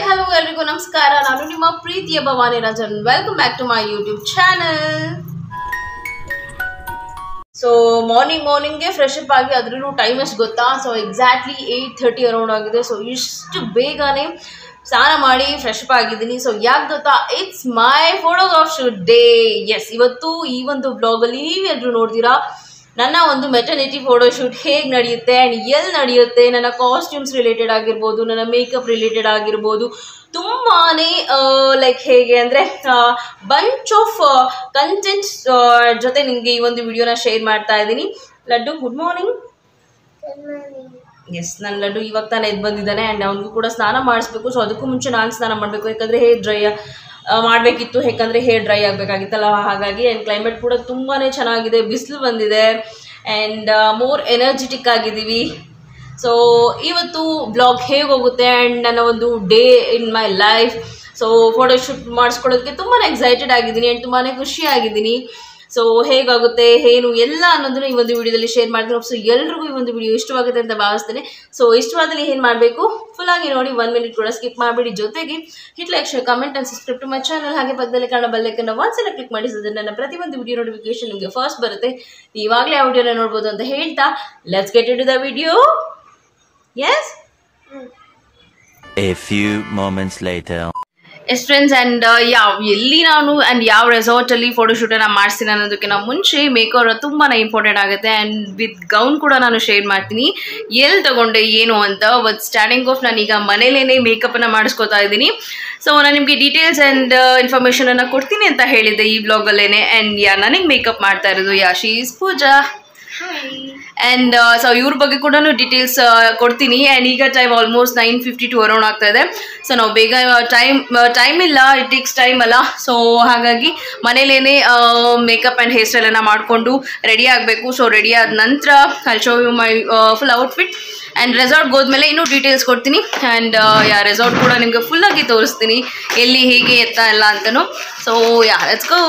Hello ಎಲ್ರಿಗೂ ನಮಸ್ಕಾರ ನಾನು ನಿಮ್ಮ ಪ್ರೀತಿಯ Bhavani Rajan welcome back to my YouTube channel so morning ಮಾರ್ನಿಂಗ್ಗೆ ಫ್ರೆಶ್ ಅಪ್ ಆಗಿ ಅದ್ರೂ ಟೈಮ್ ಎಷ್ಟು ಗೊತ್ತಾ so exactly eight thirty around ಆಗಿದೆ ಸೊ ಇಷ್ಟು ಬೇಗನೆ ಸ್ನಾನ ಮಾಡಿ ಫ್ರೆಶ್ ಅಪ್ ಆಗಿದ್ದೀನಿ ಸೊ ಯಾಕೆ ಗೊತ್ತಾ it's my photograph day yes ಇವತ್ತು ಈ ಒಂದು ಬ್ಲಾಗಲ್ಲಿ ನೀವೆಲ್ಲರೂ ನೋಡ್ತೀರಾ ನನ್ನ ಒಂದು ಮೆಟರ್ನಿಟಿ ಫೋಟೋಶೂಟ್ ಹೇಗೆ ನಡೆಯುತ್ತೆ ಆ್ಯಂಡ್ ಎಲ್ಲಿ ನಡೆಯುತ್ತೆ ನನ್ನ ಕಾಸ್ಟ್ಯೂಮ್ಸ್ ರಿಲೇಟೆಡ್ ಆಗಿರ್ಬೋದು ನನ್ನ ಮೇಕಪ್ ರಿಲೇಟೆಡ್ ಆಗಿರ್ಬೋದು ತುಂಬಾ ಲೈಕ್ ಹೇಗೆ ಅಂದರೆ ಬಂಚ್ ಆಫ್ ಕಂಟೆಂಟ್ಸ್ ಜೊತೆ ನಿಮಗೆ ಈ ಒಂದು ವಿಡಿಯೋನ ಶೇರ್ ಮಾಡ್ತಾ ಇದ್ದೀನಿ ಲಡ್ಡು ಗುಡ್ ಮಾರ್ನಿಂಗ್ ಎಸ್ ನನ್ನ ಲಡ್ಡು ಇವಾಗ ತಾನೇ ಎದ್ದು ಬಂದಿದ್ದಾನೆ ಆ್ಯಂಡ್ ಅವನಿಗೂ ಕೂಡ ಸ್ನಾನ ಮಾಡಿಸ್ಬೇಕು ಸೊ ಅದಕ್ಕೂ ಮುಂಚೆ ನಾನು ಸ್ನಾನ ಮಾಡಬೇಕು ಯಾಕಂದರೆ ಹೇರ್ ಡ್ರೈ ಮಾಡಬೇಕಿತ್ತು ಯಾಕಂದರೆ ಹೇರ್ ಡ್ರೈ ಆಗಬೇಕಾಗಿತ್ತಲ್ಲ ಹಾಗಾಗಿ ಆ್ಯಂಡ್ ಕ್ಲೈಮೇಟ್ ಕೂಡ ತುಂಬಾ ಚೆನ್ನಾಗಿದೆ ಬಿಸಿಲು ಬಂದಿದೆ ಆ್ಯಂಡ್ ಮೋರ್ ಎನರ್ಜೆಟಿಕ್ ಆಗಿದ್ದೀವಿ ಸೊ ಇವತ್ತು ಬ್ಲಾಗ್ ಹೇಗೆ ಹೋಗುತ್ತೆ ಆ್ಯಂಡ್ ನನ್ನ ಒಂದು day in my life so photoshoot ಮಾಡಿಸ್ಕೊಳ್ಳೋದಕ್ಕೆ ತುಂಬಾ ಎಕ್ಸೈಟೆಡ್ ಆಗಿದ್ದೀನಿ ಆ್ಯಂಡ್ ತುಂಬಾ ಖುಷಿಯಾಗಿದ್ದೀನಿ ಸೊ ಹೇಗಾಗುತ್ತೆ ಏನು ಎಲ್ಲ ಅನ್ನೋದನ್ನ ಈ ಒಂದು ವಿಡಿಯೋದಲ್ಲಿ ಶೇರ್ ಮಾಡ್ತೀನಿ ಸೊ ಎಲ್ರಿಗೂ ಈ ಒಂದು ವಿಡಿಯೋ ಇಷ್ಟವಾಗುತ್ತೆ ಅಂತ ಭಾವಿಸ್ತೇನೆ ಸೊ ಇಷ್ಟವಾದಲ್ಲಿ ಏನು ಮಾಡಬೇಕು ಫುಲ್ ಆಗಿ ನೋಡಿ ಒನ್ ಮಿನಿಟ್ ಕೂಡ ಸ್ಕಿಪ್ ಮಾಡಿಬಿಡಿ ಜೊತೆಗೆ hit like share comment and subscribe to my channel ಹಾಗೆ ಪಕ್ಕದಲ್ಲಿ ಕಾಣೋ ಬೆಲ್ಲೈಕನ್ನ ಒಂದ್ಸಲ ಕ್ಲಿಕ್ ಮಾಡಿ ಸೊ ನನ್ನ ಪ್ರತಿಯೊಂದು ವಿಡಿಯೋ ನೋಟಿಫಿಕೇಶನ್ ನಿಮಗೆ ಫಸ್ಟ್ ಬರುತ್ತೆ ನೀವಾಗಲೇ ಆ ವಿಡಿಯೋನ ನೋಡ್ಬೋದು ಅಂತ ಹೇಳ್ತಾ let's get it the video yes A few moments later. Yes friends and ಯಾವ ಎಲ್ಲಿ ನಾನು ಆ್ಯಂಡ್ ಯಾವ ರೆಸಾರ್ಟಲ್ಲಿ ಫೋಟೋಶೂಟನ್ನು ಮಾಡಿಸ್ತೀನಿ ಅನ್ನೋದಕ್ಕಿಂತ ಮುಂಚೆ ಮೇಕವರ್ ತುಂಬಾ ಇಂಪಾರ್ಟೆಂಟ್ ಆಗುತ್ತೆ ಆ್ಯಂಡ್ ವಿತ್ ಗೌನ್ ಕೂಡ ನಾನು ಶೇರ್ ಮಾಡ್ತೀನಿ ಎಲ್ಲಿ ತಗೊಂಡೆ ಏನು ಅಂತ ಬಟ್ ಸ್ಟಾರ್ಟಿಂಗ್ ಆಫ್ ನಾನೀಗ ಮನೇಲೇ ಮೇಕಪ್ಪನ್ನು ಮಾಡಿಸ್ಕೊತಾ ಇದ್ದೀನಿ ಸೊ ನಾನು ನಿಮಗೆ ಡೀಟೇಲ್ಸ್ ಆ್ಯಂಡ್ ಇನ್ಫಾರ್ಮೇಷನನ್ನು ಕೊಡ್ತೀನಿ ಅಂತ ಹೇಳಿದ್ದೆ ಈ ಬ್ಲಾಗಲ್ಲೇ ಆ್ಯಂಡ್ ಯಾ ನನಗೆ ಮೇಕಪ್ ಮಾಡ್ತಾ ಇರೋದು yeah she's Pooja and so ಇವ್ರ ಬಗ್ಗೆ ಕೂಡ ಡೀಟೇಲ್ಸ್ ಕೊಡ್ತೀನಿ ಆ್ಯಂಡ್ ಈಗ time almost nine fifty two around ಆಗ್ತಾ ಇದೆ ಸೊ ನಾವು ಬೇಗ ಟೈಮ್ ಟೈಮ್ ಇಲ್ಲ ಇಟ್ ಟೇಕ್ಸ್ ಟೈಮ್ ಅಲ್ಲ ಸೊ ಹಾಗಾಗಿ ಮನೇಲೇ ಮೇಕಪ್ ಆ್ಯಂಡ್ ಹೇರ್ ಸ್ಟೈಲನ್ನು ಮಾಡಿಕೊಂಡು ರೆಡಿ ಆಗಬೇಕು ಸೊ ರೆಡಿ ಆದ ನಂತರ ಅಲ್ಲಿ show you my full outfit and ರೆಸಾರ್ಟ್ಗೆ ಹೋದ್ಮೇಲೆ ಇನ್ನೂ ಡೀಟೇಲ್ಸ್ ಕೊಡ್ತೀನಿ ಆ್ಯಂಡ್ ಯಾ ರೆಸಾರ್ಟ್ ಕೂಡ ನಿಮಗೆ ಫುಲ್ಲಾಗಿ ತೋರಿಸ್ತೀನಿ ಎಲ್ಲಿ ಹೇಗೆ ಎತ್ತ ಎಲ್ಲ ಅಂತಲೂ so yeah let's go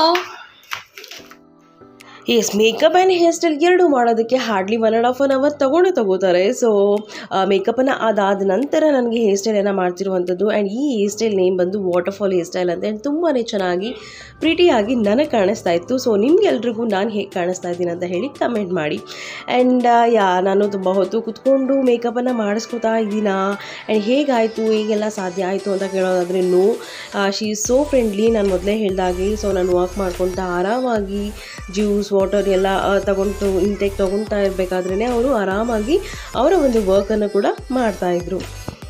yes makeup and hairstyle ಎರಡೂ ಮಾಡೋದಕ್ಕೆ hardly one and half an hour ತೊಗೊಂಡು ತಗೋತಾರೆ ಸೊ ಮೇಕಪ್ಪನ್ನು ಅದಾದ ನಂತರ ನನಗೆ ಹೇರ್ ಸ್ಟೈಲನ್ನು ಮಾಡ್ತಿರುವಂಥದ್ದು ಆ್ಯಂಡ್ ಈ ಹೇರ್ ಸ್ಟೈಲ್ ನೇಮ್ ಬಂದು ವಾಟರ್ಫಾಲ್ ಹೇರ್ ಸ್ಟೈಲ್ ಅಂತ ಆ್ಯಂಡ್ ತುಂಬಾ ಚೆನ್ನಾಗಿ ಪ್ರೀಟಿಯಾಗಿ ನನಗೆ ಕಾಣಿಸ್ತಾ ಇತ್ತು ಸೊ ನಿಮ್ಗೆಲ್ರಿಗೂ ನಾನು ಹೇಗೆ ಕಾಣಿಸ್ತಾ ಇದ್ದೀನಿ ಅಂತ ಹೇಳಿ ಕಮೆಂಟ್ ಮಾಡಿ ಆ್ಯಂಡ್ ಯಾ ನಾನು ತುಂಬ ಹೊತ್ತು ಕುತ್ಕೊಂಡು ಮೇಕಪ್ಪನ್ನು ಮಾಡಿಸ್ಕೊತಾ ಇದ್ದೀನಾ ಆ್ಯಂಡ್ ಹೇಗಾಯಿತು ಹೇಗೆಲ್ಲ ಸಾಧ್ಯ ಆಯಿತು ಅಂತ ಕೇಳೋದಾದರೆ no she is so friendly ನಾನು ಮೊದಲೇ ಹೇಳ್ದಾಗೆ ಸೊ ನಾನು ವಾಕ್ ಮಾಡ್ಕೊತಾ ಆರಾಮಾಗಿ ಜ್ಯೂಸ್ ವಾಟರ್ ಎಲ್ಲ ತಗೊಂಡು ಇಂಟೇಕ್ ತೊಗೊಳ್ತಾ ಇರಬೇಕಾದ್ರೇ ಅವರು ಆರಾಮಾಗಿ ಅವರ ಒಂದು ವರ್ಕನ್ನು ಕೂಡ ಮಾಡ್ತಾಯಿದ್ರು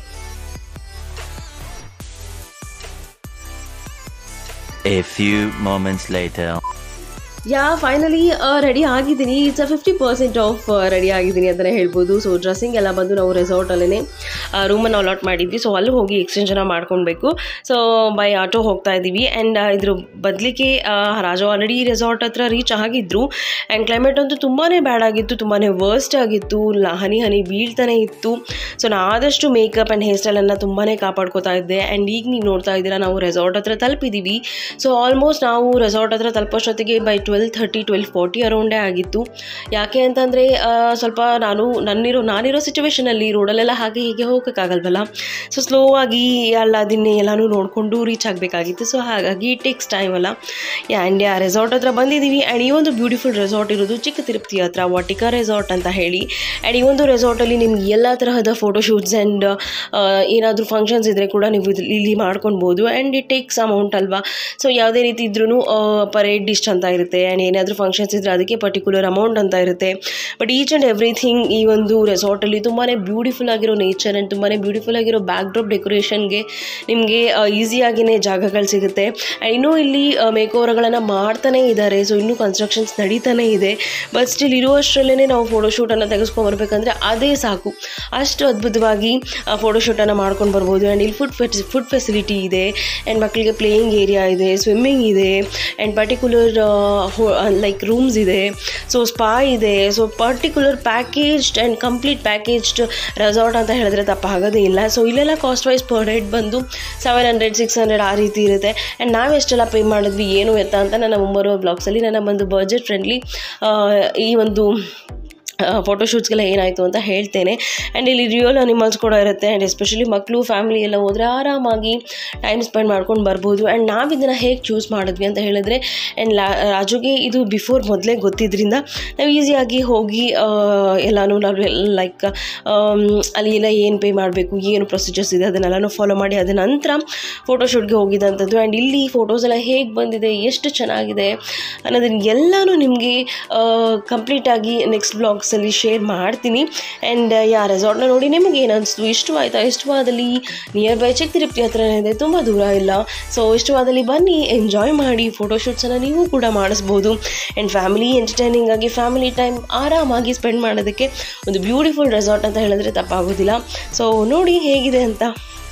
A few moments later. Yeah finally ready ಆಗಿದ್ದೀನಿ it's a fifty percent of ready ಆಗಿದ್ದೀನಿ ಅಂತಲೇ ಹೇಳ್ಬೋದು ಸೊ ಡ್ರೆಸ್ಸಿಂಗ್ ಎಲ್ಲ ಬಂದು ನಾವು ರೆಸಾರ್ಟಲ್ಲೇ ರೂಮನ್ನು ಅಲಾಟ್ ಮಾಡಿದ್ವಿ ಸೊ ಅಲ್ಲಿ ಹೋಗಿ ಎಕ್ಸ್ಚೇಂಜನ್ನು ಮಾಡ್ಕೊಳ್ಬೇಕು ಸೊ ಬೈ ಆಟೋ ಹೋಗ್ತಾ ಇದ್ದೀವಿ ಆ್ಯಂಡ್ ಇದ್ರ ಬದಲಿಗೆ ರಾಜು ಆಲ್ರೆಡಿ ರೆಸಾರ್ಟ್ ಹತ್ರ ರೀಚ್ ಆಗಿದ್ರು ಆ್ಯಂಡ್ ಕ್ಲೈಮೇಟ್ ಅಂತೂ ತುಂಬಾ ಬ್ಯಾಡ್ ಆಗಿತ್ತು ತುಂಬಾ ವರ್ಸ್ಟ್ ಆಗಿತ್ತು ಲ- ಹನಿ ಹನಿ ಬೀಳ್ತಾನೆ ಇತ್ತು ಸೊ ನಾನು ಆದಷ್ಟು ಮೇಕಪ್ ಆ್ಯಂಡ್ ಹೇರ್ ಸ್ಟೈಲನ್ನು ತುಂಬಾ ಕಾಪಾಡ್ಕೋತಾ ಇದ್ದೆ ಆ್ಯಂಡ್ ಈಗ ನೀವು ನೋಡ್ತಾ ಇದ್ದೀರಾ ನಾವು ರೆಸಾರ್ಟ್ ಹತ್ರ ತಲುಪಿದ್ದೀವಿ ಸೊ ಆಲ್ಮೋಸ್ಟ್ ನಾವು ರೆಸಾರ್ಟ್ ಹತ್ರ ತಲುಪೋಷ್ಟೊತ್ತಿಗೆ by twelve thirty twelve forty ಅರೌಂಡೇ ಆಗಿತ್ತು ಯಾಕೆ ಅಂತಂದರೆ ಸ್ವಲ್ಪ ನಾನು ನನ್ನಿರೋ ನಾನಿರೋ ಸಿಚುವೇಷನಲ್ಲಿ ರೋಡಲ್ಲೆಲ್ಲ ಹಾಗೆ ಹೀಗೆ ಹೋಗೋಕ್ಕಾಗಲ್ವಲ್ಲ ಸೊ ಸ್ಲೋ ಆಗಿ ಎಲ್ಲ ಅದನ್ನೇ ಎಲ್ಲನೂ ನೋಡಿಕೊಂಡು ರೀಚ್ ಆಗಬೇಕಾಗಿತ್ತು ಸೊ ಹಾಗಾಗಿ ಟೇಕ್ಸ್ ಟೈಮ್ ಅಲ್ಲ ಆ್ಯಂಡ್ ಯಾ ರೆಸಾರ್ಟ್ ಹತ್ರ ಬಂದಿದ್ದೀವಿ ಆ್ಯಂಡ್ ಈ ಒಂದು ಬ್ಯೂಟಿಫುಲ್ ರೆಸಾರ್ಟ್ ಇರೋದು ಚಿಕ್ಕ ತಿರುಪತಿ ಹತ್ರ ವಾಟಿಕಾ ರೆಸಾರ್ಟ್ ಅಂತ ಹೇಳಿ ಆ್ಯಂಡ್ ಈ ಒಂದು ರೆಸಾರ್ಟಲ್ಲಿ ನಿಮ್ಗೆ ಎಲ್ಲ ತರಹದ ಫೋಟೋಶೂಟ್ಸ್ ಆ್ಯಂಡ್ ಏನಾದರೂ ಫಂಕ್ಷನ್ಸ್ ಇದ್ದರೆ ಕೂಡ ನೀವು ಇಲ್ಲಿ ಇಲ್ಲಿ ಮಾಡ್ಕೊಳ್ಬೋದು ಆ್ಯಂಡ್ ಇಟ್ ಟೇಕ್ಸ್ ಅಮೌಂಟ್ ಅಲ್ವಾ ಸೊ ಯಾವುದೇ ರೀತಿ ಇದ್ರೂ ಪರ್ ಏಡ್ ಡಿಶ್ ಅಂತ ಇರುತ್ತೆ ಆ್ಯಂಡ್ ಏನಾದರೂ ಫಂಕ್ಷನ್ಸ್ ಇದ್ದರೆ ಅದಕ್ಕೆ ಪರ್ಟಿಕ್ಯುಲರ್ ಅಮೌಂಟ್ ಅಂತ ಇರುತ್ತೆ ಬಟ್ ಈಚ್ ಆ್ಯಂಡ್ ಎವ್ರಿಥಿಂಗ್ ಈ ಒಂದು ರೆಸಾರ್ಟಲ್ಲಿ ತುಂಬಾ ಬ್ಯೂಟಿಫುಲ್ ಆಗಿರೋ ನೇಚರ್ ಆ್ಯಂಡ್ ತುಂಬಾ ಬ್ಯೂಟಿಫುಲ್ ಆಗಿರೋ ಬ್ಯಾಕ್ ಡ್ರಾಪ್ ಡೆಕೋರೇಷನ್ಗೆ ನಿಮಗೆ ಈಸಿಯಾಗಿಯೇ ಜಾಗಗಳು ಸಿಗುತ್ತೆ ಆ್ಯಂಡ್ ಇನ್ನೂ ಇಲ್ಲಿ ಮೇಕ್ ಓವರ್ಗಳನ್ನು ಮಾಡ್ತಾನೇ ಇದ್ದಾರೆ ಸೊ ಇನ್ನೂ ಕನ್ಸ್ಟ್ರಕ್ಷನ್ಸ್ ನಡೀತಾನೇ ಇದೆ ಬಟ್ ಸ್ಟಿಲ್ ಇರುವಷ್ಟರಲ್ಲೇ ನಾವು ಫೋಟೋಶೂಟನ್ನು ತೆಗೆಸ್ಕೊಂಬರ್ಬೇಕಂದ್ರೆ ಅದೇ ಸಾಕು ಅಷ್ಟು ಅದ್ಭುತವಾಗಿ ಫೋಟೋಶೂಟನ್ನು ಮಾಡ್ಕೊಂಡು ಬರ್ಬೋದು ಆ್ಯಂಡ್ ಇಲ್ಲಿ ಫುಡ್ ಫೆಸ್ ಫುಡ್ ಫೆಸಿಲಿಟಿ ಇದೆ ಆ್ಯಂಡ್ ಮಕ್ಕಳಿಗೆ ಪ್ಲೇಯಿಂಗ್ ಏರಿಯಾ ಇದೆ ಸ್ವಿಮ್ಮಿಂಗ್ ಇದೆ ಆ್ಯಂಡ್ ಪರ್ಟಿಕ್ಯುಲರ್ ಲೈಕ್ ರೂಮ್ಸ್ ಇದೆ ಸೊ ಸ್ಪಾ ಇದೆ so particular packaged and complete packaged resort ಅಂತ ಹೇಳಿದ್ರೆ ತಪ್ಪಾಗೋದೇ ಇಲ್ಲ ಸೊ ಇಲ್ಲೆಲ್ಲ ಕಾಸ್ಟ್ ವೈಸ್ ಪರ್ ಹೆಡ್ ಬಂದು ಸೆವೆನ್ ಹಂಡ್ರೆಡ್ ಸಿಕ್ಸ್ ಹಂಡ್ರೆಡ್ ಆ ರೀತಿ ಇರುತ್ತೆ ಆ್ಯಂಡ್ ನಾವು ಎಷ್ಟೆಲ್ಲ ಪೇ ಮಾಡಿದ್ವಿ ಏನು ಎತ್ತ ಅಂತ ನನ್ನ ಮುಂಬರುವ ಬ್ಲಾಗ್ಸಲ್ಲಿ ನನ್ನ ಒಂದು ಬಜೆಟ್ ಫ್ರೆಂಡ್ಲಿ ಈ ಒಂದು ಫೋಟೋಶೂಟ್ಸ್ಗೆಲ್ಲ ಏನಾಯಿತು ಅಂತ ಹೇಳ್ತೇನೆ ಆ್ಯಂಡ್ ಇಲ್ಲಿ ರಿಯಲ್ ಅನಿಮಲ್ಸ್ ಕೂಡ ಇರುತ್ತೆ ಆ್ಯಂಡ್ ಎಸ್ಪೆಷಲಿ ಮಕ್ಕಳು ಫ್ಯಾಮಿಲಿ ಎಲ್ಲ ಹೋದರೆ ಆರಾಮಾಗಿ ಟೈಮ್ ಸ್ಪೆಂಡ್ ಮಾಡ್ಕೊಂಡು ಬರ್ಬೋದು ಆ್ಯಂಡ್ ನಾವು ಇದನ್ನು ಹೇಗೆ ಚೂಸ್ ಮಾಡಿದ್ವಿ ಅಂತ ಹೇಳಿದ್ರೆ ಆ್ಯಂಡ್ ಲಾ ರಾಜುಗೆ ಇದು ಬಿಫೋರ್ ಮೊದಲೇ ಗೊತ್ತಿದ್ದರಿಂದ ನಾವು ಈಸಿಯಾಗಿ ಹೋಗಿ ಆ, ಎಲ್ಲನೂ ನಾವು ಲೈಕ್ ಅಲ್ಲಿ ಎಲ್ಲ ಏನು ಪೇ ಮಾಡಬೇಕು ಏನು ಪ್ರೊಸೀಜರ್ಸ್ ಇದೆ ಅದನ್ನೆಲ್ಲನೂ ಫಾಲೋ ಮಾಡಿ ಅದ ನಂತರ ಫೋಟೋಶೂಟ್ಗೆ ಹೋಗಿದ್ದಂಥದ್ದು ಆ್ಯಂಡ್ ಇಲ್ಲಿ ಫೋಟೋಸ್ ಎಲ್ಲ ಹೇಗೆ ಬಂದಿದೆ ಎಷ್ಟು ಚೆನ್ನಾಗಿದೆ ಅನ್ನೋದನ್ನ ಎಲ್ಲನೂ ನಿಮಗೆ ಕಂಪ್ಲೀಟಾಗಿ ನೆಕ್ಸ್ಟ್ ಬ್ಲಾಗ್ಸಲ್ಲಿ ಶೇರ್ ಮಾಡ್ತೀನಿ ಆ್ಯಂಡ್ ಯಾ ರೆಸಾರ್ಟ್ನ ನೋಡಿ ನಿಮಗೆ ಏನು ಅನಿಸ್ತು ಇಷ್ಟವಾಯ್ತಾ ಇಷ್ಟವಾದಲ್ಲಿ ನಿಯರ್ ಬೈ ಚಿಕ್ಕತಿರುಪ್ತಿ ಹತ್ರನೇ ಇದೆ ತುಂಬ ದೂರ ಇಲ್ಲ ಸೊ ಇಷ್ಟವಾದಲ್ಲಿ ಬನ್ನಿ ಎಂಜಾಯ್ ಮಾಡಿ ಫೋಟೋಶೂಟ್ಸನ್ನು ನೀವು ಕೂಡ ಮಾಡಿಸ್ಬೋದು ಆ್ಯಂಡ್ ಫ್ಯಾಮಿಲಿ ಎಂಟರ್ಟೈನಿಂಗ್ ಆಗಿ ಫ್ಯಾಮಿಲಿ ಟೈಮ್ ಆರಾಮಾಗಿ ಸ್ಪೆಂಡ್ ಮಾಡೋದಕ್ಕೆ ಒಂದು ಬ್ಯೂಟಿಫುಲ್ ರೆಸಾರ್ಟ್ ಅಂತ ಹೇಳಿದ್ರೆ ತಪ್ಪಾಗೋದಿಲ್ಲ ಸೊ ನೋಡಿ ಹೇಗಿದೆ ಅಂತ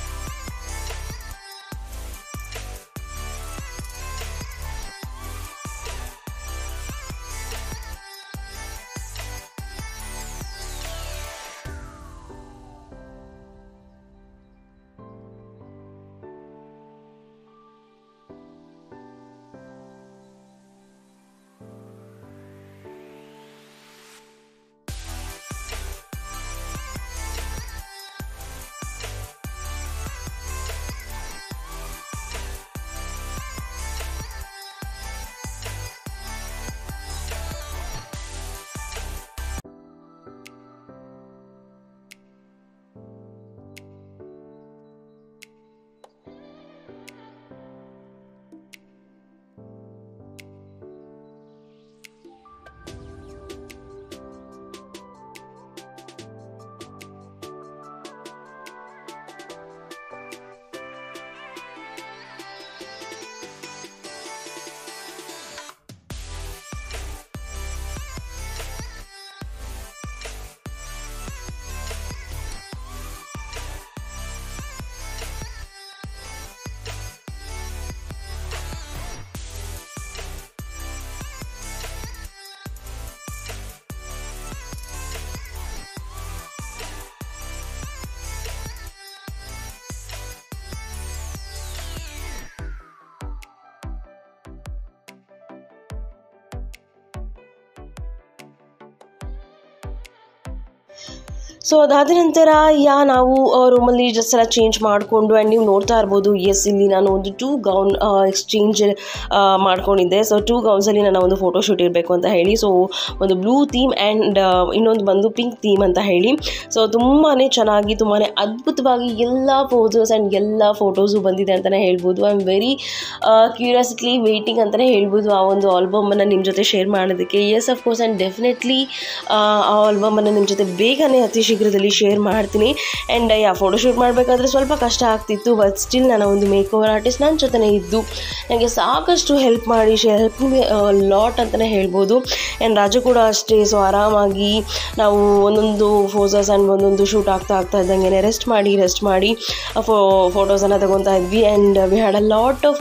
ಸೊ ಅದಾದ ನಂತರ ಯಾ ನಾವು ರೂಮಲ್ಲಿ ಡ್ರೆಸ್ ಎಲ್ಲ ಚೇಂಜ್ ಮಾಡಿಕೊಂಡು ಆ್ಯಂಡ್ ನೀವು ನೋಡ್ತಾ ಇರ್ಬೋದು ಎಸ್ ಇಲ್ಲಿ ನಾನು ಒಂದು ಟೂ ಗೌನ್ ಎಕ್ಸ್ಚೇಂಜ್ ಮಾಡ್ಕೊಂಡಿದ್ದೆ ಸೊ ಟೂ ಗೌನ್ಸಲ್ಲಿ ನನ್ನ ಒಂದು ಫೋಟೋಶೂಟ್ ಇರಬೇಕು ಅಂತ ಹೇಳಿ ಸೊ ಒಂದು ಬ್ಲೂ ಥೀಮ್ ಆ್ಯಂಡ್ ಇನ್ನೊಂದು ಬಂದು ಪಿಂಕ್ ಥೀಮ್ ಅಂತ ಹೇಳಿ ಸೊ ತುಂಬಾ ಚೆನ್ನಾಗಿ ತುಂಬಾ ಅದ್ಭುತವಾಗಿ ಎಲ್ಲ ಪೋಸಸ್ ಆ್ಯಂಡ್ ಎಲ್ಲ ಫೋಟೋಸು ಬಂದಿದೆ ಅಂತಲೇ ಹೇಳ್ಬೋದು I am very curiously waiting ಅಂತಲೇ ಹೇಳ್ಬೋದು ಆ ಒಂದು ಆಲ್ಬಮನ್ನು ನಿಮ್ಮ ಜೊತೆ ಶೇರ್ ಮಾಡೋದಕ್ಕೆ ಎಸ್ ಅಫ್ಕೋರ್ಸ್ ಆ್ಯಂಡ್ ಡೆಫಿನೆಟ್ಲಿ ಆ ಆಲ್ಬಮನ್ನು ನಿಮ್ಮ ಜೊತೆ ಬೇಗನೆ ಅತಿ ಶೀಘ್ರದಲ್ಲಿ ಶೇರ್ ಮಾಡ್ತೀನಿ ಆ್ಯಂಡ್ ಯಾ ಫೋಟೋಶೂಟ್ ಮಾಡಬೇಕಾದ್ರೆ ಸ್ವಲ್ಪ ಕಷ್ಟ ಆಗ್ತಿತ್ತು ಬಟ್ ಸ್ಟಿಲ್ ನನ್ನ ಒಂದು ಮೇಕ್ ಓವರ್ ಆರ್ಟಿಸ್ಟ್ ನನ್ನ ಜೊತೆನೇ ಇದ್ದು ನನಗೆ ಸಾಕಷ್ಟು ಹೆಲ್ಪ್ ಮಾಡಿ ಹೆಲ್ಪ್ ಲಾಟ್ ಅಂತಲೇ ಹೇಳ್ಬೋದು ಆ್ಯಂಡ್ ರಾಜು ಕೂಡ ಅಷ್ಟೇ ಸೊ ಆರಾಮಾಗಿ ನಾವು ಒಂದೊಂದು ಫೋಸಸ್ ಆ್ಯಂಡ್ ಒಂದೊಂದು ಶೂಟ್ ಆಗ್ತಾ ಆಗ್ತಾ ಇದ್ದಂಗೆ ರೆಸ್ಟ್ ಮಾಡಿ ರೆಸ್ಟ್ ಮಾಡಿ ಫೋ ಫೋಟೋಸನ್ನು ತಗೊತಾ ಇದ್ವಿ and we had a lot of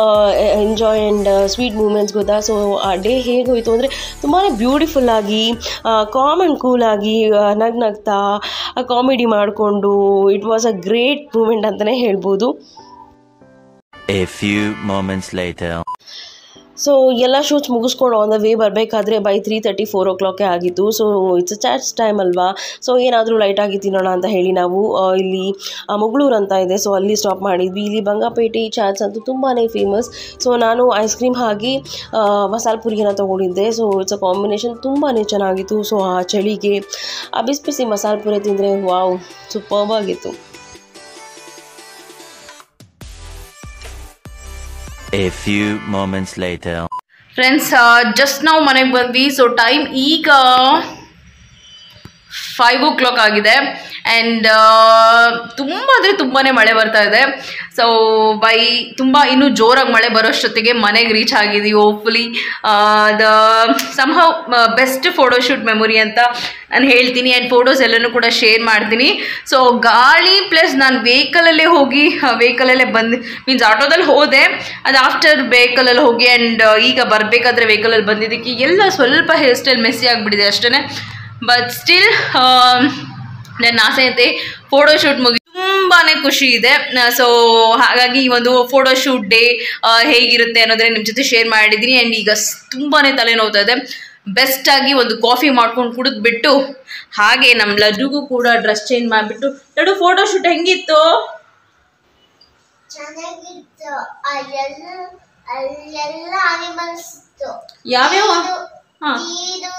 enjoy and sweet moments ಗೊತ್ತಾ ಸೊ ಆ ಡೇ ಹೇಗೆ ಹೋಯಿತು ಅಂದರೆ ತುಂಬಾ ಬ್ಯೂಟಿಫುಲ್ ಆಗಿ ಕಾಮ್ ಆ್ಯಂಡ್ ಕೂಲ್ ಆಗಿ ನಗ್ ನಗ್ತಾ ಕಾಮಿಡಿ ಮಾಡಿಕೊಂಡು it was a great moment ಅಂತಲೇ ಹೇಳ್ಬೋದು A few moments later. So ಎಲ್ಲ ಶೂಟ್ಸ್ ಮುಗಿಸ್ಕೊಂಡು ಆನ್ ದ ವೇ ಬರಬೇಕಾದ್ರೆ ಬೈ ತ್ರೀ ತರ್ಟಿ ಫೋರ್ ಓ ಕ್ಲಾಕೇ ಆಗಿತ್ತು so it's a chats time ಅಲ್ವಾ ಸೊ ಏನಾದರೂ ಲೈಟಾಗಿ ತಿನ್ನೋಣ ಅಂತ ಹೇಳಿ ನಾವು ಆ, ಇಲ್ಲಿ ಆ, ಮುಗಳೂರು ಅಂತ ಇದೆ ಸೊ ಅಲ್ಲಿ ಸ್ಟಾಪ್ ಮಾಡಿದ್ವಿ ಇಲ್ಲಿ ಬಂಗಾಪೇಟೆ ಚಾಟ್ಸ್ ಅಂತೂ ತುಂಬಾ ಫೇಮಸ್ ಸೊ ನಾನು ಐಸ್ ಕ್ರೀಮ್ ಹಾಗೆ ಆ, ಮಸಾಲೆ ಪುರಿಯನ್ನು ತೊಗೊಂಡಿದ್ದೆ ಸೊ ಇಟ್ಸ್ ಅ ಕಾಂಬಿನೇಷನ್ ತುಂಬಾ ಚೆನ್ನಾಗಿತ್ತು ಸೊ ಆ ಚಳಿಗೆ ಆ ಬಿಸಿ ಬಿಸಿ ಮಸಾಲೆ ಪುರಿ ತಿಂದರೆ ವಾವ್ ಸೂಪರ್ಬ್ ಆಗಿತ್ತು A few moments later. Friends just ನಾವು ಮನೆಗೆ ಬಂದ್ವಿ ಸೊ ಟೈಮ್ ಈಗ ಫೈವ್ ಓ ಕ್ಲಾಕ್ ಆಗಿದೆ ಆ್ಯಂಡ್ ತುಂಬ ಅಂದರೆ ತುಂಬಾ ಮಳೆ ಬರ್ತಾ ಇದೆ ಸೊ ಬೈ ತುಂಬ ಇನ್ನೂ ಜೋರಾಗಿ ಮಳೆ ಬರೋಷ್ಟೊತ್ತಿಗೆ ಮನೆಗೆ ರೀಚ್ ಆಗಿದ್ದೀವಿ hopefully the somehow best photoshoot memory ಅಂತ ನಾನು ಹೇಳ್ತೀನಿ ಆ್ಯಂಡ್ ಫೋಟೋಸ್ ಎಲ್ಲನೂ ಕೂಡ ಶೇರ್ ಮಾಡ್ತೀನಿ ಸೊ ಗಾಳಿ ಪ್ಲಸ್ ನಾನು ವೆಹಿಕಲಲ್ಲೇ ಹೋಗಿ ವೆಹಿಕಲಲ್ಲೇ ಬಂದು ಮೀನ್ಸ್ ಆಟೋದಲ್ಲಿ ಹೋದೆ ಅದು ಆಫ್ಟರ್ ವೆಹಿಕಲಲ್ಲಿ ಹೋಗಿ ಆ್ಯಂಡ್ ಈಗ ಬರಬೇಕಾದ್ರೆ ವೆಹಿಕಲಲ್ಲಿ ಬಂದಿದ್ದಕ್ಕೆ ಎಲ್ಲ ಸ್ವಲ್ಪ ಹೇರ್ ಸ್ಟೈಲ್ ಮೆಸ್ಸಿ ಆಗಿಬಿಟ್ಟಿದೆ ಅಷ್ಟೇ ಬಟ್ ಸ್ಟಿಲ್ ನನ್ನ ಆಸೆ ಐತೆ ಫೋಟೋಶೂಟ್ ಮುಗಿ ತುಂಬಾ ಖುಷಿ ಇದೆ ಸೊ ಹಾಗಾಗಿ ಈ ಒಂದು ಫೋಟೋಶೂಟ್ ಡೇ ಹೇಗಿರುತ್ತೆ ಅನ್ನೋದನ್ನ ನಿಮ್ಮ ಜೊತೆ ಶೇರ್ ಮಾಡಿದ್ದೀನಿ ಆ್ಯಂಡ್ ಈಗ ಸ್- ತುಂಬಾನೇ ತಲೆನೋವ್ತಾ ಇದೆ ಬೆಸ್ಟಾಗಿ ಒಂದು ಕಾಫಿ ಮಾಡ್ಕೊಂಡು ಕುಡಿದ್ಬಿಟ್ಟು ಹಾಗೆ ನಮ್ಮ ಲಡ್ಡುಗೂ ಕೂಡ ಡ್ರೆಸ್ ಚೇಂಜ್ ಮಾಡಿಬಿಟ್ಟು ಲಡ್ಡು ಫೋಟೋ ಶೂಟ್ ಹೆಂಗಿತ್ತು ಚೆನ್ನಾಗಿತ್ತು ಅಲ್ಲೆಲ್ಲ ಅಲ್ಲೆಲ್ಲ ಅನಿಮಲ್ಸ್ ಇತ್ತು ಯಾವ್ಯಾವ ಇದು- ಹಾ. ಇದು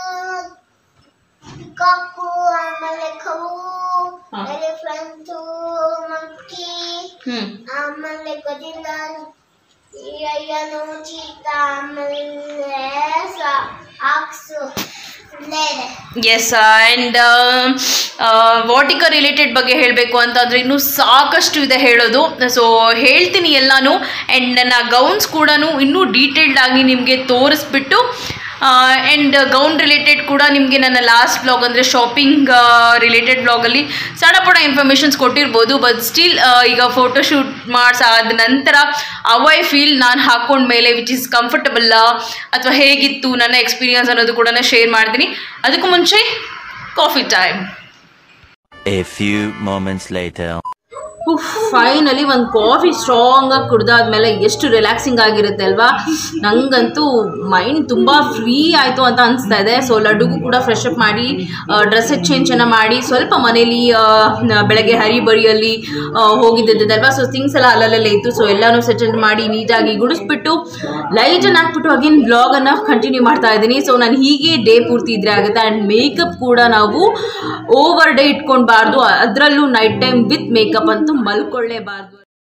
ಪಿಕಾಕು ಆಮೇಲೆ ಕವು ಹಾ. ಎಲಿಫೆಂಟು ಮಂಕಿ ಹ್ಮ್ ಆಮೇಲೆ ಗದಿಲ್ಲ ಅಯ್ಯನು ಚೀತ ಆಮೇಲೆ ಆಕ್ಸು ಇಲ್ಲೇ ಇದೆ ಎಸ್ ಆ್ಯಂಡ್ ವಾಟಿಕ ರಿಲೇಟೆಡ್ ಬಗ್ಗೆ ಹೇಳಬೇಕು ಅಂತಂದರೆ ಇನ್ನೂ ಸಾಕಷ್ಟು ಇದೆ ಹೇಳೋದು ಸೊ ಹೇಳ್ತೀನಿ ಎಲ್ಲಾನು ಆ್ಯಂಡ್ ನನ್ನ ಗೌನ್ಸ್ ಕೂಡ ಇನ್ನೂ ಡೀಟೇಲ್ಡ್ ಆಗಿ ನಿಮಗೆ ತೋರಿಸ್ಬಿಟ್ಟು ಆ್ಯಂಡ್ ಗೌನ್ ರಿಲೇಟೆಡ್ ಕೂಡ ನಿಮಗೆ ನನ್ನ ಲಾಸ್ಟ್ ಬ್ಲಾಗ್ ಅಂದರೆ ಶಾಪಿಂಗ್ ರಿಲೇಟೆಡ್ ಬ್ಲಾಗಲ್ಲಿ ಸಣ್ಣ ಪುಟ್ಟ ಇನ್ಫಾರ್ಮೇಷನ್ಸ್ ಕೊಟ್ಟಿರ್ಬೋದು ಬಟ್ ಸ್ಟಿಲ್ ಈಗ ಫೋಟೋಶೂಟ್ ಮಾಡಿಸಾದ ನಂತರ ಅವ್ ಐ ಫೀಲ್ ನಾನು ಹಾಕೊಂಡ ಮೇಲೆ ವಿಚ್ ಇಸ್ ಕಂಫರ್ಟಬಲ್ ಅಥವಾ ಹೇಗಿತ್ತು ನನ್ನ ಎಕ್ಸ್ಪೀರಿಯನ್ಸ್ ಅನ್ನೋದು ಕೂಡ ಶೇರ್ ಮಾಡ್ತೀನಿ ಅದಕ್ಕೂ ಮುಂಚೆ coffee time A few moments later. Finally ಒಂದು ಕಾಫಿ ಸ್ಟ್ರಾಂಗ್ ಆಗಿ ಕುಡ್ದಾದ್ಮೇಲೆ ಎಷ್ಟು ರಿಲ್ಯಾಕ್ಸಿಂಗ್ ಆಗಿರುತ್ತೆ ಅಲ್ವಾ ನಂಗಂತೂ ಮೈಂಡ್ ತುಂಬ ಫ್ರೀ ಆಯಿತು ಅಂತ ಅನಿಸ್ತಾ ಇದೆ ಸೊ ಲಡ್ಡುಗೂ ಕೂಡ ಫ್ರೆಶ್ ಅಪ್ ಮಾಡಿ ಡ್ರೆಸ್ ಚೇಂಜನ್ನು ಮಾಡಿ ಸ್ವಲ್ಪ ಮನೇಲಿ ಆ, ನ- ಬೆಳಗ್ಗೆ ಹರಿಬರಿಯಲ್ಲಿ ಆ, ಹೋಗಿದ್ದಿದ್ದಲ್ವಾ ಸೊ ಥಿಂಗ್ಸ್ ಎಲ್ಲ ಅಲ್ಲಲ್ಲೇ ಇತ್ತು ಸೊ ಎಲ್ಲನೂ ಸೆಟಲ್ ಮಾಡಿ ನೀಟಾಗಿ ಗುಡಿಸ್ಬಿಟ್ಟು ಲೈಟನ್ನು ಹಾಕ್ಬಿಟ್ಟು ಅಗೇನ್ ಬ್ಲಾಗನ್ನು ಕಂಟಿನ್ಯೂ ಮಾಡ್ತಾ ಇದ್ದೀನಿ ಸೊ ನಾನು ಹೀಗೆ ಡೇ ಪೂರ್ತಿ ಇದ್ರೆ ಆಗುತ್ತೆ ಆ್ಯಂಡ್ ಮೇಕಪ್ ಕೂಡ ನಾವು ಓವರ್ ಡೇ ಇಟ್ಕೊಳ್ಬಾರ್ದು ಅದರಲ್ಲೂ ನೈಟ್ ಟೈಮ್ ವಿತ್ ಮೇಕಪ್ ಅಂತೂ ಮಲ್ಕೊಳ್ಳೇಬಾರ್ದು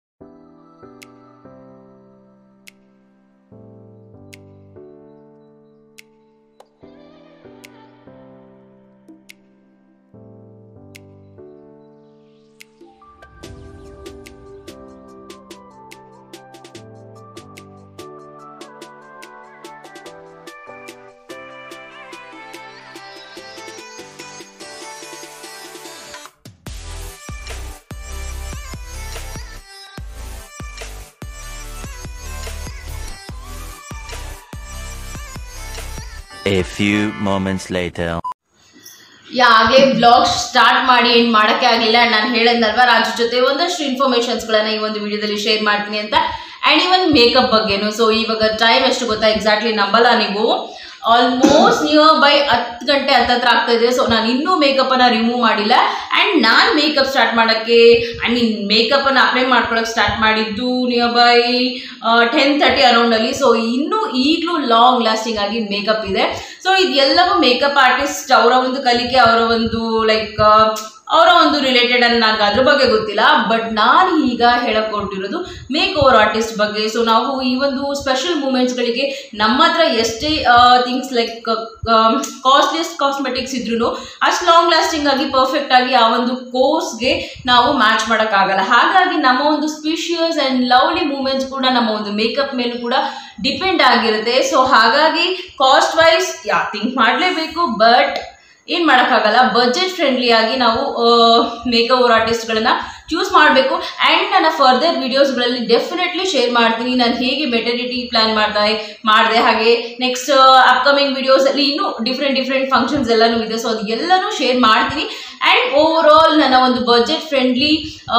A few moments later. ಯಾಗೆ ಬ್ಲಾಗ್ ಸ್ಟಾರ್ಟ್ ಮಾಡಿ ಏನು ಮಾಡೋಕ್ಕೆ ಆಗಲಿಲ್ಲ ನಾನು ಹೇಳಿದ್ನಲ್ವಾ ರಾಜು ಜೊತೆ ಒಂದಷ್ಟು ಇನ್ಫಾರ್ಮೇಷನ್ಸ್ಗಳನ್ನ ಈ ಒಂದು ವಿಡಿಯೋದಲ್ಲಿ ಶೇರ್ ಮಾಡ್ತೀನಿ ಅಂತ ಆ್ಯಂಡ್ ಇವನ್ ಮೇಕಪ್ ಬಗ್ಗೆನು ಸೊ ಇವಾಗ ಟೈಮ್ ಎಷ್ಟು ಗೊತ್ತಾ ಎಕ್ಸಾಕ್ಟ್ಲಿ ನಂಬಲ್ಲ ನೀವು ಆಲ್ಮೋಸ್ಟ್ ನಿಯರ್ ಬೈ ಹತ್ತು ಗಂಟೆ ಹತ್ತತ್ರ ಆಗ್ತಾ ಇದೆ ಸೊ ನಾನು ಇನ್ನೂ ಮೇಕಪ್ಪನ್ನು ರಿಮೂವ್ ಮಾಡಿಲ್ಲ ಆ್ಯಂಡ್ ನಾನು ಮೇಕಪ್ ಸ್ಟಾರ್ಟ್ ಮಾಡೋಕ್ಕೆ ಐ ಮೀನ್ ಮೇಕಪ್ಪನ್ನು ಅಪ್ಲೈ ಮಾಡ್ಕೊಳಕ್ಕೆ ಸ್ಟಾರ್ಟ್ ಮಾಡಿದ್ದು ನಿಯರ್ ಬೈ ಟೆನ್ ತರ್ಟಿ ಅರೌಂಡಲ್ಲಿ ಸೊ ಇನ್ನೂ ಈಗಲೂ ಲಾಂಗ್ ಲಾಸ್ಟಿಂಗ್ ಆಗಿ ಮೇಕಪ್ ಇದೆ ಸೊ ಇದೆಲ್ಲವೂ ಮೇಕಪ್ ಆರ್ಟಿಸ್ಟ್ ಅವರ ಒಂದು ಕಲಿಕೆ ಅವರ ಒಂದು ಲೈಕ್ ಅವರ ಒಂದು ರಿಲೇಟೆಡ್ ಅನ್ನು ನನಗೆ ಅದ್ರ ಬಗ್ಗೆ ಗೊತ್ತಿಲ್ಲ ಬಟ್ ನಾನು ಈಗ ಹೇಳಕ್ ಹೊರಟಿರೋದು ಮೇಕ್ ಓವರ್ ಆರ್ಟಿಸ್ಟ್ ಬಗ್ಗೆ ಸೊ ನಾವು ಈ ಒಂದು ಸ್ಪೆಷಲ್ ಮೂಮೆಂಟ್ಸ್ಗಳಿಗೆ ನಮ್ಮ ಹತ್ರ ಎಷ್ಟೇ ಥಿಂಗ್ಸ್ ಲೈಕ್ ಕಾಸ್ಟ್ಲಿಯಸ್ಟ್ ಕಾಸ್ಮೆಟಿಕ್ಸ್ ಇದ್ರೂ ಅಷ್ಟು ಲಾಂಗ್ ಲಾಸ್ಟಿಂಗ್ ಆಗಿ ಪರ್ಫೆಕ್ಟ್ ಆಗಿ ಆ ಒಂದು ಕೋರ್ಸ್ಗೆ ನಾವು ಮ್ಯಾಚ್ ಮಾಡೋಕ್ಕಾಗಲ್ಲ ಹಾಗಾಗಿ ನಮ್ಮ ಒಂದು ಸ್ಪೀಷಿಯಸ್ ಆ್ಯಂಡ್ ಲವ್ಲಿ ಮೂಮೆಂಟ್ಸ್ ಕೂಡ ನಮ್ಮ ಒಂದು ಮೇಕಪ್ ಮೇಲೂ ಕೂಡ ಡಿಪೆಂಡ್ ಆಗಿರುತ್ತೆ ಸೊ ಹಾಗಾಗಿ ಕಾಸ್ಟ್ ವೈಸ್ ಯಾ ಥಿಂಕ್ ಮಾಡಲೇಬೇಕು ಬಟ್ ಏನು ಮಾಡೋಕ್ಕಾಗಲ್ಲ ಬಜೆಟ್ ಫ್ರೆಂಡ್ಲಿ ಆಗಿ ನಾವು ಮೇಕ್ ಓವರ್ ಆರ್ಟಿಸ್ಟ್ಗಳನ್ನ ಚೂಸ್ ಮಾಡಬೇಕು ಆ್ಯಂಡ್ ನನ್ನ ಫರ್ದರ್ ವಿಡಿಯೋಸ್ಗಳಲ್ಲಿ ಡೆಫಿನೆಟ್ಲಿ ಶೇರ್ ಮಾಡ್ತೀನಿ ನಾನು ಹೇಗೆ ಮೆಟರ್ನಿಟಿ ಪ್ಲ್ಯಾನ್ ಮಾಡ್ದೆ ಮಾಡಿದೆ ಹಾಗೆ ನೆಕ್ಸ್ಟ್ ಅಪ್ಕಮಿಂಗ್ ವಿಡಿಯೋಸಲ್ಲಿ ಇನ್ನೂ ಡಿಫ್ರೆಂಟ್ ಡಿಫ್ರೆಂಟ್ ಫಂಕ್ಷನ್ಸ್ ಎಲ್ಲನೂ ಇದೆ ಸೊ ಅದು ಎಲ್ಲನೂ ಶೇರ್ ಮಾಡ್ತೀನಿ ಆ್ಯಂಡ್ ಓವರ್ ಆಲ್ ನನ್ನ ಒಂದು ಬಜೆಟ್ ಫ್ರೆಂಡ್ಲಿ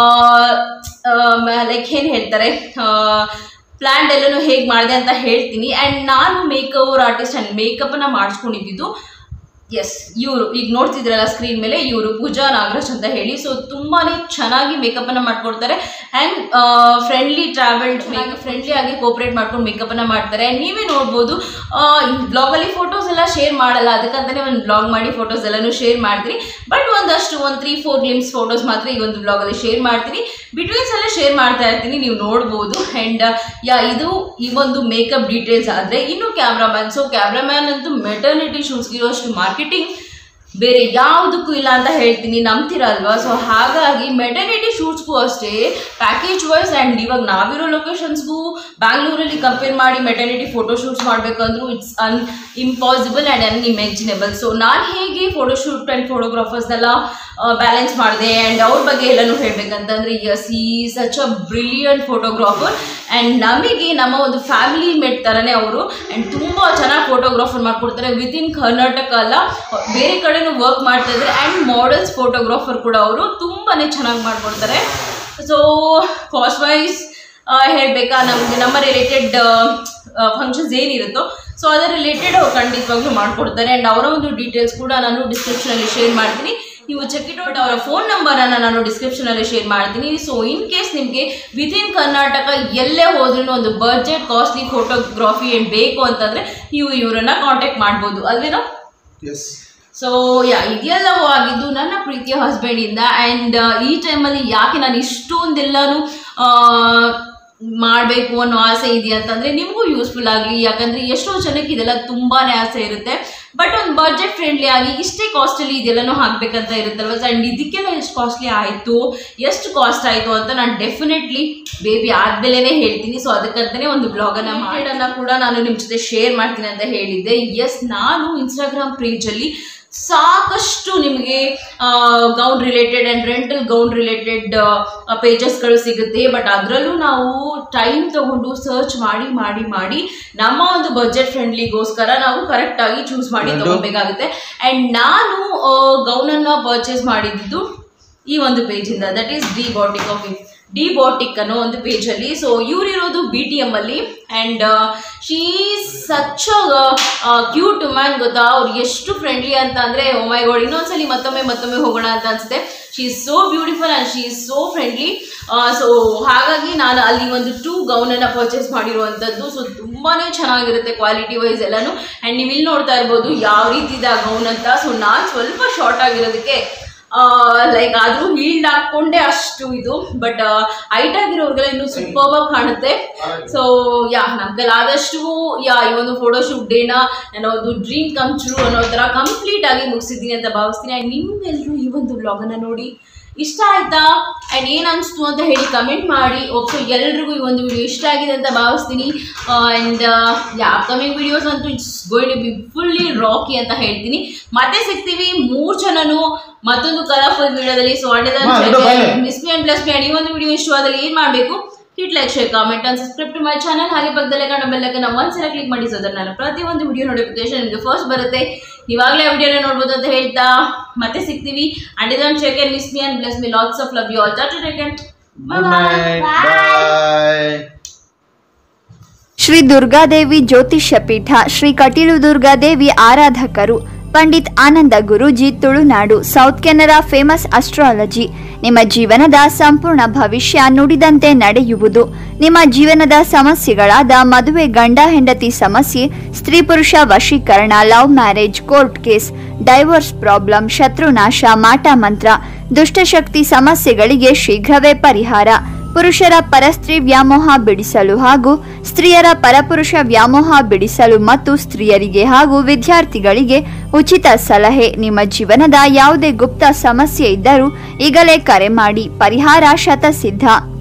ಲೈಕ್ ಏನು ಹೇಳ್ತಾರೆ ಪ್ಲ್ಯಾನ್ ಎಲ್ಲನೂ ಹೇಗೆ ಮಾಡಿದೆ ಅಂತ ಹೇಳ್ತೀನಿ ಆ್ಯಂಡ್ ನಾನು ಮೇಕ್ ಓವರ್ ಆರ್ಟಿಸ್ಟ್ ಆ್ಯಂಡ್ ಮೇಕಪ್ಪನ್ನು ಮಾಡಿಸ್ಕೊಂಡಿದ್ದು ಎಸ್ ಇವರು ಈಗ ನೋಡ್ತಿದ್ರಲ್ಲ ಸ್ಕ್ರೀನ್ ಮೇಲೆ ಇವರು ಪೂಜಾ ನಾಗರಾಜ್ ಅಂತ ಹೇಳಿ ಸೊ ತುಂಬಾ ಚೆನ್ನಾಗಿ ಮೇಕಪ್ಪನ್ನು ಮಾಡ್ಕೊಡ್ತಾರೆ ಆ್ಯಂಡ್ ಫ್ರೆಂಡ್ಲಿ ಟ್ರಾವೆಲ್ಡ್ ಫ್ರೆಂಡ್ಲಿ ಆಗಿ ಕೋಪ್ರೇಟ್ ಮಾಡ್ಕೊಂಡು ಮೇಕಪ್ಪನ್ನು ಮಾಡ್ತಾರೆ ಆ್ಯಂಡ್ ನೀವೇ ನೋಡ್ಬೋದು ಬ್ಲಾಗಲ್ಲಿ ಫೋಟೋಸ್ ಎಲ್ಲ ಶೇರ್ ಮಾಡಲ್ಲ ಅದಕ್ಕಂತಲೇ ಒಂದು ಬ್ಲಾಗ್ ಮಾಡಿ ಫೋಟೋಸ್ ಎಲ್ಲನೂ ಶೇರ್ ಮಾಡ್ತೀನಿ ಬಟ್ ಒಂದಷ್ಟು ಒಂದು ತ್ರೀ ಫೋರ್ ಗ್ಲಿಮ್ಸ್ ಫೋಟೋಸ್ ಮಾತ್ರ ಈ ಒಂದು ಬ್ಲಾಗಲ್ಲಿ ಶೇರ್ ಮಾಡ್ತೀನಿ ಬಿಟ್ವೀನ್ಸ್ ಎಲ್ಲ ಶೇರ್ ಮಾಡ್ತಾ ಇರ್ತೀನಿ ನೀವು ನೋಡ್ಬೋದು ಆ್ಯಂಡ್ ಯಾ ಇದು ಈ ಒಂದು ಮೇಕಪ್ ಡೀಟೇಲ್ಸ್ ಆದರೆ ಇನ್ನು ಕ್ಯಾಮ್ರಾಮ್ಯಾನ್ ಸೊ ಕ್ಯಾಮ್ರಾಮ್ಯಾನ್ ಅಂತೂ ಮೆಟರ್ನಿಟಿ ಶೂಟ್ಸ್ಗೆ ಇರೋಷ್ಟು ಮಾರ್ಕೆಟಿಂಗ್ ಬೇರೆ ಯಾವುದಕ್ಕೂ ಇಲ್ಲ ಅಂತ ಹೇಳ್ತೀನಿ ನಂಬ್ತೀರಾ ಅಲ್ವಾ ಸೊ ಹಾಗಾಗಿ ಮೆಟರ್ನಿಟಿ ಶೂಟ್ಸ್ಗೂ ಅಷ್ಟೇ ಪ್ಯಾಕೇಜ್ ವೈಸ್ ಆ್ಯಂಡ್ ಇವಾಗ ನಾವಿರೋ ಲೊಕೇಶನ್ಸ್ಗೂ ಬ್ಯಾಂಗ್ಳೂರಲ್ಲಿ ಕಂಪೇರ್ ಮಾಡಿ ಮೆಟರ್ನಿಟಿ ಫೋಟೋ ಶೂಟ್ಸ್ ಮಾಡಬೇಕಂದ್ರೂ it's an impossible and unimaginable so ನಾನು ಹೇಗೆ ಫೋಟೋಶೂಟ್ ಆ್ಯಂಡ್ ಫೋಟೋಗ್ರಾಫರ್ಸ್ನೆಲ್ಲ ಬ್ಯಾಲೆನ್ಸ್ ಮಾಡಿದೆ ಆ್ಯಂಡ್ ಅವ್ರ ಬಗ್ಗೆ ಎಲ್ಲನೂ ಹೇಳಬೇಕಂತಂದರೆ ಎಸ್ ಈ such a brilliant photographer and ನಮಗೆ ನಮ್ಮ ಒಂದು ಫ್ಯಾಮಿಲಿ ಮೇಟ್ ಥರನೇ ಅವರು ಆ್ಯಂಡ್ ತುಂಬ ಚೆನ್ನಾಗಿ ಫೋಟೋಗ್ರಾಫರ್ ಮಾಡ್ಕೊಡ್ತಾರೆ ವಿತಿನ್ ಕರ್ನಾಟಕ ಅಲ್ಲ ಬೇರೆ ಕಡೆನೂ ವರ್ಕ್ ಮಾಡ್ತಾ ಇದ್ದಾರೆ ಆ್ಯಂಡ್ ಮಾಡೆಲ್ಸ್ ಫೋಟೋಗ್ರಾಫರ್ ಕೂಡ ಅವರು ತುಂಬಾ ಚೆನ್ನಾಗಿ ಮಾಡ್ಕೊಡ್ತಾರೆ ಸೊ ಕಾಸ್ಟ್ ವೈಸ್ ಹೇಳಬೇಕಾ ನಮಗೆ ನಮ್ಮ ರಿಲೇಟೆಡ್ ಫಂಕ್ಷನ್ಸ್ ಏನಿರುತ್ತೋ ಸೊ ಅದರ ರಿಲೇಟೆಡ್ ಅವ್ರು ಖಂಡಿತವಾಗ್ಲೂ ಮಾಡ್ಕೊಡ್ತಾರೆ ಆ್ಯಂಡ್ ಅವರ ಒಂದು ಡೀಟೇಲ್ಸ್ ಕೂಡ ನಾನು ಡಿಸ್ಕ್ರಿಪ್ಷನಲ್ಲಿ ಶೇರ್ ಮಾಡ್ತೀನಿ ನೀವು ಚೆಕ್ ಇಟ್ ಔಟ್ ಅವರ ಫೋನ್ ನಂಬರನ್ನು ನಾನು ಡಿಸ್ಕ್ರಿಪ್ಷನಲ್ಲಿ ಶೇರ್ ಮಾಡ್ತೀನಿ ಸೊ ಇನ್ ಕೇಸ್ ನಿಮಗೆ ವಿತಿನ್ ಕರ್ನಾಟಕ ಎಲ್ಲೇ ಹೋದ್ರೂ ಒಂದು ಬಡ್ಜೆಟ್ ಕಾಸ್ಟ್ಲಿ ಫೋಟೋಗ್ರಫಿ ಏನು ಬೇಕು ಅಂತಂದರೆ ನೀವು ಇವರನ್ನ ಕಾಂಟ್ಯಾಕ್ಟ್ ಮಾಡ್ಬೋದು ಅಲ್ವೇನೋ ಎಸ್ ಸೊ ಯಾ ಇದೆಲ್ಲವೂ ಆಗಿದ್ದು ನನ್ನ ಪ್ರೀತಿಯ ಹಸ್ಬೆಂಡಿಂದ ಆ್ಯಂಡ್ ಈ ಟೈಮಲ್ಲಿ ಯಾಕೆ ನಾನು ಇಷ್ಟೊಂದೆಲ್ಲನೂ ಮಾಡಬೇಕು ಅನ್ನೋ ಆಸೆ ಇದೆ ಅಂತಂದರೆ ನಿಮಗೂ ಯೂಸ್ಫುಲ್ ಆಗಲಿ ಯಾಕಂದರೆ ಎಷ್ಟೋ ಜನಕ್ಕೆ ಇದೆಲ್ಲ ತುಂಬಾ ಆಸೆ ಇರುತ್ತೆ ಬಟ್ ಒಂದು ಬಡ್ಜೆಟ್ ಫ್ರೆಂಡ್ಲಿ ಆಗಿ ಇಷ್ಟೇ ಕಾಸ್ಟಲ್ಲಿ ಇದೆಲ್ಲನೂ ಹಾಕಬೇಕಂತ ಇರುತ್ತಲ್ವ ಆ್ಯಂಡ್ ಇದಕ್ಕೆಲ್ಲ ಎಷ್ಟು ಕಾಸ್ಟ್ಲಿ ಆಯಿತು ಎಷ್ಟು ಕಾಸ್ಟ್ ಆಯಿತು ಅಂತ ನಾನು ಡೆಫಿನೆಟ್ಲಿ ಬೇಬಿ ಆದಮೇಲೆ ಹೇಳ್ತೀನಿ ಸೊ ಅದಕ್ಕಂತಲೇ ಒಂದು ಬ್ಲಾಗನ್ನು ಮಾಡೋದನ್ನು ಕೂಡ ನಾನು ನಿಮ್ಮ ಜೊತೆ ಶೇರ್ ಮಾಡ್ತೀನಿ ಅಂತ ಹೇಳಿದ್ದೆ ಎಸ್ ನಾನು ಇನ್ಸ್ಟಾಗ್ರಾಮ್ ಪೇಜಲ್ಲಿ ಸಾಕಷ್ಟು ನಿಮಗೆ gown related and rental gown related ಪೇಜಸ್ಗಳು ಸಿಗುತ್ತೆ ಬಟ್ ಅದರಲ್ಲೂ ನಾವು ಟೈಮ್ ತಗೊಂಡು ಸರ್ಚ್ ಮಾಡಿ ಮಾಡಿ ಮಾಡಿ ನಮ್ಮ ಒಂದು ಬಜೆಟ್ ಫ್ರೆಂಡ್ಲಿಗೋಸ್ಕರ ನಾವು ಕರೆಕ್ಟಾಗಿ ಚೂಸ್ ಮಾಡಿ ಎರಡು. ತಗೊಬೇಕಾಗುತ್ತೆ ಆ್ಯಂಡ್ ನಾನು ಗೌನನ್ನು ಪರ್ಚೇಸ್ ಮಾಡಿದ್ದು ಈ ಒಂದು ಪೇಜಿಂದ that is the boutique of the boutique ಅನ್ನೋ ಒಂದು ಪೇಜಲ್ಲಿ ಸೊ ಇವರಿರೋದು ಬಿ ಟಿ ಎಮ್ ಅಲ್ಲಿ and she such cute man ಗೊತ್ತಾ ಅವ್ರು ಎಷ್ಟು ಫ್ರೆಂಡ್ಲಿ ಅಂತ ಅಂದರೆ ಮೈ ಗೋಡ್ ಇನ್ನೊಂದ್ಸಲಿ ಮತ್ತೊಮ್ಮೆ ಮತ್ತೊಮ್ಮೆ ಹೋಗೋಣ ಅಂತ ಅನ್ಸುತ್ತೆ she is so beautiful and she is so friendly so ಹಾಗಾಗಿ ನಾನು ಅಲ್ಲಿ ಒಂದು ಟೂ ಗೌನನ್ನು ಪರ್ಚೇಸ್ ಮಾಡಿರುವಂಥದ್ದು ಸೊ ತುಂಬಾ ಚೆನ್ನಾಗಿರುತ್ತೆ ಕ್ವಾಲಿಟಿ ವೈಸ್ ಎಲ್ಲನೂ ಆ್ಯಂಡ್ ನೀವು ಇಲ್ಲಿ ನೋಡ್ತಾ ಇರ್ಬೋದು ಯಾವ ರೀತಿ ಇದೆ ಆ ಗೌನ್ ಅಂತ ಸೊ ನಾನು ಸ್ವಲ್ಪ ಶಾರ್ಟ್ ಆಗಿರೋದಕ್ಕೆ ಲೈಕ್ ಆದರೂ ಹೀಲ್ಡ್ ಹಾಕ್ಕೊಂಡೆ ಅಷ್ಟು ಇದು ಬಟ್ ಹೈಟ್ ಆಗಿರೋರ್ಗೆಲ್ಲ ಇನ್ನೂ ಸೂಪರ್ ಕಾಣುತ್ತೆ ಸೊ ಯಾ ನಮ್ಮ ಆದಷ್ಟು ಯಾ ಈ ಒಂದು ಫೋಟೋಶೂಟ್ ಡೇನ ನಾನು ಒಂದು ಡ್ರೀಮ್ ಕಮ್ ಟ್ರೂ ಅನ್ನೋ ಥರ ಕಂಪ್ಲೀಟ್ ಆಗಿ ಮುಗಿಸಿದ್ದೀನಿ ಅಂತ ಭಾವಿಸ್ತೀನಿ ಆ್ಯಂಡ್ ನಿಮ್ಮೆಲ್ಲರೂ ಈ ಒಂದು ಬ್ಲಾಗನ್ನು ನೋಡಿ ಇಷ್ಟ ಆಯ್ತಾ ಆ್ಯಂಡ್ ಏನು ಅನಿಸ್ತು ಅಂತ ಹೇಳಿ ಕಮೆಂಟ್ ಮಾಡಿ ಒಪ್ಪು ಎಲ್ರಿಗೂ ಈ ಒಂದು ವಿಡಿಯೋ ಇಷ್ಟ ಆಗಿದೆ ಅಂತ ಭಾವಿಸ್ತೀನಿ ಆ್ಯಂಡ್ ಯಾ ಅಪ್ಕಮಿಂಗ್ ವಿಡಿಯೋಸ್ ಅಂತೂ it's going to be fully rocky ಅಂತ ಹೇಳ್ತೀನಿ ಮತ್ತೆ ಸಿಗ್ತೀವಿ ಮೂರು ಜನನು ಮತ್ತೊಂದು ಕಲರ್ಫುಲ್ ವಿಡಿಯೋದಲ್ಲಿ ಸೊ ಹಾ, ಇದು ಬಾಯ್ಲೆ. Miss me and plus me and ಈ ಒಂದು ವಿಡಿಯೋ ಇಷ್ಟವಾದಲ್ಲಿ ಏನು ಮಾಡಬೇಕು hit like share comment and subscribe to my channel ಹಾಗೆ ಪಕ್ಕದಲ್ಲೇ ಕಾಣೋ ಬೆಲ್ಲಕ್ಕನ್ನ ಒಂದ್ಸಲ ಕ್ಲಿಕ್ ಮಾಡಿ ಸೊ ನಾನು ಪ್ರತಿಯೊಂದು ವಿಡಿಯೋ ನೋಟಿಫಿಕೇಶನ್ ನಿಮಗೆ ಫಸ್ಟ್ ಬರುತ್ತೆ ಇವಾಗಲೇ ವಿಡಿಯೋನ ನೋಡ್ಬೋದು ಅಂತ ಹೇಳ್ತಾ ಮತ್ತೆ ಸಿಗ್ತೀವಿ ಅಂಡ್ ಇದೊಂದು check and miss me and bless me lots of love you all ಟಾಟಾ take good night bye Shri Durgadevi ಜ್ಯೋತಿಷ್ಯ ಪೀಠ ಶ್ರೀ ಕಟೀಲು ದುರ್ಗಾದೇವಿ ಆರಾಧಕರು Pandit Ananda Guruji Tulunadu South Canara famous astrology ನಿಮ್ಮ ಜೀವನದ ಸಂಪೂರ್ಣ ಭವಿಷ್ಯ ನುಡಿದಂತೆ ನಡೆಯುವುದು ನಿಮ್ಮ ಜೀವನದ ಸಮಸ್ಯೆಗಳಾದ ಮದುವೆ ಗಂಡ ಹೆಂಡತಿ ಸಮಸ್ಯೆ ಸ್ತ್ರೀ ಪುರುಷ ವಶೀಕರಣ love marriage court case divorce problem ಶತ್ರುನಾಶ ಮಾಟ ಮಂತ್ರ ದುಷ್ಟಶಕ್ತಿ ಸಮಸ್ಯೆಗಳಿಗೆ ಶೀಘ್ರವೇ ಪರಿಹಾರ ಪುರುಷರ ಪರಸ್ತ್ರೀ ವ್ಯಾಮೋಹ ಬಿಡಿಸಲು ಹಾಗೂ ಸ್ತ್ರೀಯರ ಪರಪುರುಷ ವ್ಯಾಮೋಹ ಬಿಡಿಸಲು ಮತ್ತು ಸ್ತ್ರೀಯರಿಗೆ ಹಾಗೂ ವಿದ್ಯಾರ್ಥಿಗಳಿಗೆ ಉಚಿತ ಸಲಹೆ ನಿಮ್ಮ ಜೀವನದ ಯಾವುದೇ ಗುಪ್ತ ಸಮಸ್ಯೆ ಇದ್ದರೂ ಈಗಲೇ ಕರೆ ಮಾಡಿ ಪರಿಹಾರ ಶತಸಿದ್ಧ